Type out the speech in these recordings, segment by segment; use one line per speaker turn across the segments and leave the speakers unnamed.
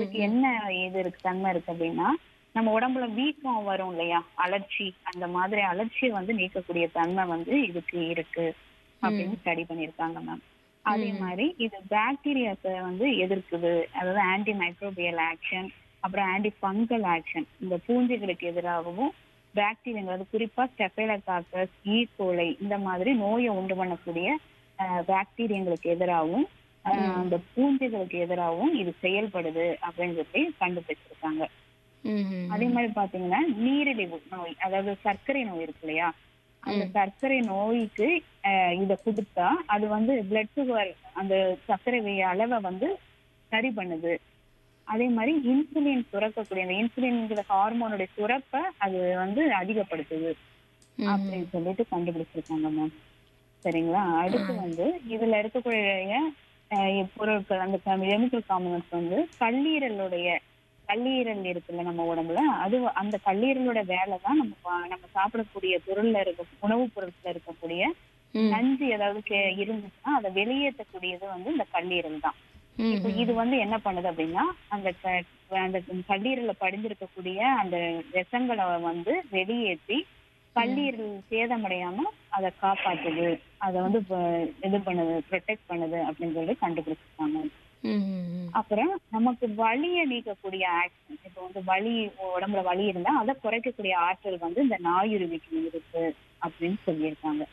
அதுக்கு என்ன இது இருக்கு தன்மை இருக்கு அப்படின்னா நம்ம உடம்புல வீக்கம் வரும் இல்லையா அலர்ச்சி அந்த மாதிரி அலர்ச்சியை வந்து நீக்கக்கூடிய தன்மை வந்து இதுக்கு இருக்கு அப்படின்னு ஸ்டடி பண்ணியிருக்காங்க மேம் அதே மாதிரி இது பாக்டீரியாஸை வந்து எதிர்க்குது அதாவது ஆன்டி மைக்ரோபியல் ஆக்ஷன் அப்புறம் ஆன்டி ஃபங்கல் ஆக்ஷன் இந்த பூஞ்சைகளுக்கு எதிராகவும் பாக்டீரியா அது குறிப்பா ஸ்டெஃபைலகாக்கஸ் ஈகோலை இந்த மாதிரி நோயை உண்டு பண்ணக்கூடிய பாக்டீரியங்களுக்கு எதிராகவும் அஹ், அந்த பூஞ்சைகளுக்கு எதிராகவும் இது செயல்படுது அப்படின்னு சொல்லி கண்டுபிடிச்சிருக்காங்க
ம்
அதே மாதிரி பாத்தீங்கன்னா நீரிழிவு நோய் அதாவது சர்க்கரை நோய் இருக்கு இல்லையா அந்த சர்க்கரை நோய்க்கு அஹ், இத கொடுத்தா அது வந்து பிளட் சுகர் அந்த சர்க்கரை வை- அளவை வந்து சரி பண்ணுது அதே மாதிரி இன்சுலின் சுரக்கக்கூடிய அந்த இன்சுலின்ங்கிற ஹார்மோனுடைய சுரப்பை அது வந்து அதிகப்படுத்துது அப்படின்னு சொல்லிட்டு கண்டுபிடிச்சிருக்காங்க மேம் சரிங்களா அடுத்து வந்து இதுல இருக்கக்கூடிய அஹ், பொருட்கள் அந்த கெமிக்கல் காம்பனன்ட்ஸ் வந்து கல்லீரலுடைய கல்லீரல் இருக்குல்ல நம்ம உடம்புல அது அந்த கல்லீரலோட வேலை தான் நம்ம பா- நம்ம சாப்பிடக்கூடிய பொருள்ல இருக்க உணவுப் பொருட்கள் இருக்கக்கூடிய நஞ்சு ஏதாவது கே- இருந்துச்சுன்னா அதை வெளியேற்றக்கூடியது வந்து இந்த கல்லீரல் தான் இப்போ இது வந்து என்ன பண்ணுது அப்படின்னா அந்த க- அந்த கல்லீரல்ல படிஞ்சிருக்கக்கூடிய அந்த விஷங்களை வந்து வெளியேற்றி கல்லீரல் சேதமடையாம அதை காப்பாத்துது அதை வந்து ப- இது பண்ணுது ப்ரொடெக்ட் பண்ணுது அப்படின்னு சொல்லி கண்டுபிடிச்சிருக்காங்க அப்புறம் நமக்கு வலியை நீக்கக்கூடிய ஆக்ஷன் இப்போ வந்து வலி உடம்புல வலி இருந்தா அதை குறைக்கக்கூடிய ஆற்றல் வந்து இந்த நாயுருவிக்கு இருக்கு அப்படின்னு சொல்லியிருக்காங்க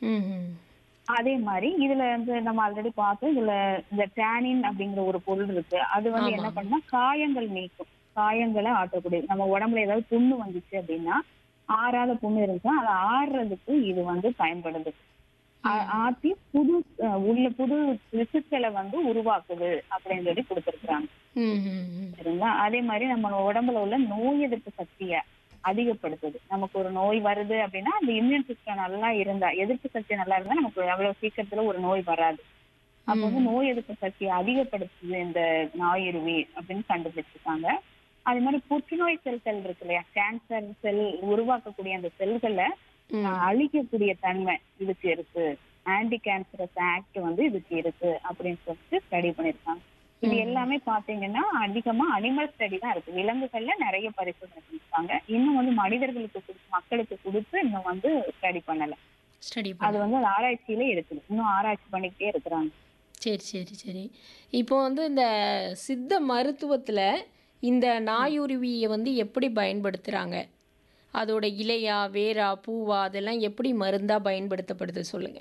அதே மாதிரி இதுல வந்து நம்ம ஆல்ரெடி பார்த்தோம் இதுல இந்த டேனின் அப்படிங்கிற ஒரு பொருள் இருக்கு அது வந்து என்ன பண்ணுன்னா காயங்கள் நீக்கும் காயங்களை ஆட்டக்கூடிய நம்ம உடம்புல ஏதாவது புண்ணு வந்துச்சு அப்படின்னா ஆறாத புண்ணு இருந்துச்சா அதை ஆறுறதுக்கு இது வந்து பயன்படுது ஆ- ஆத்தி புது அஹ், உள்ள புது திசுக்களை வந்து உருவாக்குது அப்படின்னு சொல்லி கொடுத்துருக்காங்க சரிங்களா அதே மாதிரி நம்ம உடம்புல உள்ள நோய் எதிர்ப்பு சக்தியை அதிகப்படுத்துது நமக்கு ஒரு நோய் வருது அப்படின்னா அந்த இம்யூன் சிஸ்டம் நல்லா இருந்தா எதிர்ப்பு சக்தி நல்லா இருந்தா நமக்கு அவ்வளவு சீக்கிரத்துல ஒரு நோய் வராது அப்ப வந்து நோய் எதிர்ப்பு சக்தியை அதிகப்படுத்துது இந்த நாயுருவி அப்படின்னு கண்டுபிடிச்சிருக்காங்க அதே மாதிரி புற்றுநோய் செல்கள் இருக்கு இல்லையா கேன்சர் செல் உருவாக்கக்கூடிய அந்த செல்களை அஹ், அழிக்கக்கூடிய தன்மை இதுக்கு இருக்கு ஆன்டி கேன்சரஸ் ஆக்ட் வந்து இதுக்கு இருக்கு அப்படின்னு சொல்லிட்டு ஸ்டடி பண்ணிருக்காங்க இது எல்லாமே பாத்தீங்கன்னா அதிகமா அனிமல் ஸ்டடி தான் இருக்கு விலங்குகள்ல நிறைய பரிசோதனை பண்ணிருக்காங்க இன்னும் வந்து மனிதர்களுக்கு கொடுத்து மக்களுக்கு கொடுத்து இன்னும் வந்து ஸ்டடி பண்ணல
ஸ்டடி
அது வந்து அது ஆராய்ச்சியில இருக்குது இன்னும் ஆராய்ச்சி பண்ணிக்கிட்டே இருக்கிறாங்க
சரி சரி சரி இப்போ வந்து இந்த சித்த மருத்துவத்தில் இந்த நாயுருவியை வந்து எப்படி பயன்படுத்துகிறாங்க அதோட இலையா வேரா பூவா அதெல்லாம் எப்படி மருந்தாக பயன்படுத்தப்படுது சொல்லுங்கள்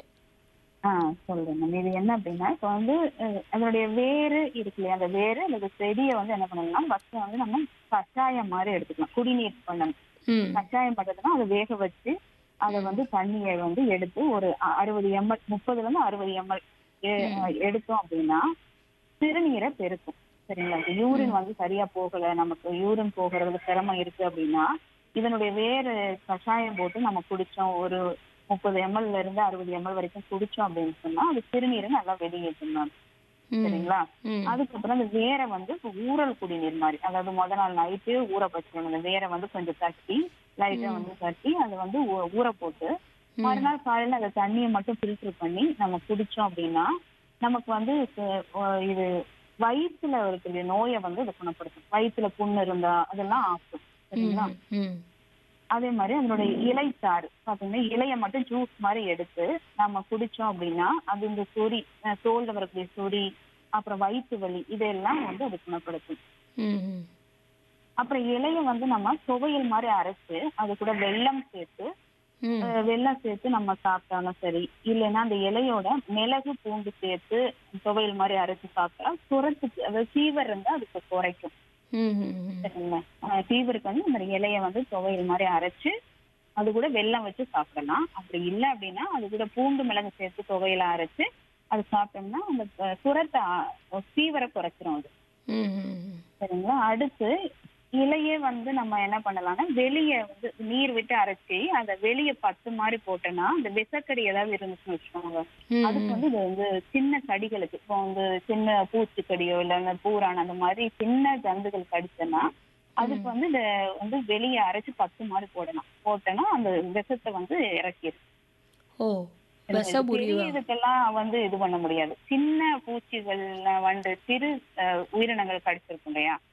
ஆஹ் சொல்றேன் மேம் இது என்ன அப்படின்னா இப்போ வந்து அஹ், அதனுடைய வேறு இருக்கு இல்லையா அந்த வேறு அல்லது செடியை வந்து என்ன பண்ணணும்னா ஃபர்ஸ்ட் வந்து நம்ம கஷாயம் மாதிரி எடுத்துக்கலாம் குடிநீர் பண்ணணும்
ம்
கஷாயம் பண்றதுன்னா அதை வேக வச்சு அதை வந்து தண்ணியை வந்து எடுத்து ஒரு அ- அறுபது எம்எல் முப்பதுல இருந்து அறுபது எம்எல் எடுத்தோம் அப்படின்னா சிறுநீரை பெருக்கும் சரிங்களா யூரின் வந்து சரியா போகல நமக்கு யூரின் போகிறது சிரமம் இருக்கு அப்படின்னா இதனுடைய வேறு கஷாயம் போட்டு நம்ம குடிச்சோம் ஒரு முப்பது எம்எல்ல இருந்து அறுபது எம்எல் வரைக்கும் குடிச்சோம் அப்படின்னு சொன்னா அது சிறுநீரை நல்லா வெளியேற்றும் மேம்
ம்
சரிங்களா
ம்
அதுக்கப்புறம் அந்த வேரை வந்து இப்ப ஊறல் குடிநீர் மாதிரி அதாவது முத நாள் நைட்டு ஊற வச்சிடணும் அந்த வேரை வந்து கொஞ்சம் தட்டி லைட்டா வந்து தட்டி அதை வந்து ஊ- ஊற போட்டு மறுநாள் காலையில அந்த தண்ணியை மட்டும் ஃபில்டர் பண்ணி நம்ம குடிச்சோம் அப்படின்னா நமக்கு வந்து ச- ஒ- இது வயிற்றுல இருக்கிற நோயை வந்து இது குணப்படுத்தும் வயிற்றுல புண்ணு இருந்தா அதெல்லாம் ஆக்கும் சரிங்களா
ம்
அதே மாதிரி அதனுடைய இலைச்சாறு பாத்தீங்கன்னா இலைய மட்டும் ஜூஸ் மாதிரி எடுத்து நம்ம குடிச்சோம் அப்படின்னா அது இந்த சொறி அஹ் தோல்ல வரக்கூடிய சொறி அப்புறம் வயிற்று வலி இதெல்லாம் வந்து அது குணப்படுத்தும்
ம் ம்
அப்புறம் இலைய வந்து நம்ம துவையல் மாதிரி அரைச்சு அது கூட வெல்லம் சேர்த்து
ம்
அஹ் வெல்லம் சேர்த்து நம்ம சாப்பிட்டாலும் சரி இல்லைன்னா அந்த இலையோட மிளகு பூண்டு சேர்த்து துவையல் மாதிரி அரைச்சு சாப்பிட்டா சுரத்துக்கு அதாவது ஃபீவர் இருந்தா அதுக்கு குறைக்கும்
ம் ம்
சரிங்களா ஃபீவருக்கு வந்து இந்த இலைய வந்து துவையல் மாதிரி அரைச்சு அது கூட வெல்லம் வச்சு சாப்பிடலாம் அப்படி இல்லை அப்படின்னா அது கூட பூண்டு மிளகு சேர்த்து துவையில அரைச்சு அது சாப்பிட்டோம்னா அந்த அஹ், சுரத்தை ஃபீவரை குறைச்சிரும் அது
ம் ம்
சரிங்களா அடுத்து இலையே வந்து நம்ம என்ன பண்ணலாம்னா வெளியே வந்து நீர் விட்டு அரைச்சி அந்த வெளியே பத்து மாதிரி போட்டோம்னா அந்த விசக்கடி ஏதாவது இருந்துச்சுன்னு வச்சுக்கோங்க அதுக்கு வந்து இது வந்து சின்ன கடிகளுக்கு இப்போ வந்து சின்ன பூச்சிக்கடியோ இல்ல இந்த பூரான் அந்த மாதிரி சின்ன ஜந்துகள் கடிச்சோன்னா அதுக்கு வந்து இந்த வந்து வெளியே அரைச்சு பத்து மாதிரி போடலாம் போட்டோன்னா அந்த விஷத்தை வந்து இறக்கிடும்
ஓ விஷபுரி
பெரிய இதுக்கெல்லாம் வந்து இது பண்ண முடியாது சின்ன பூச்சிகள் வந்து சிறு அஹ், உயிரினங்கள் கடிச்சிருக்கும் இல்லையா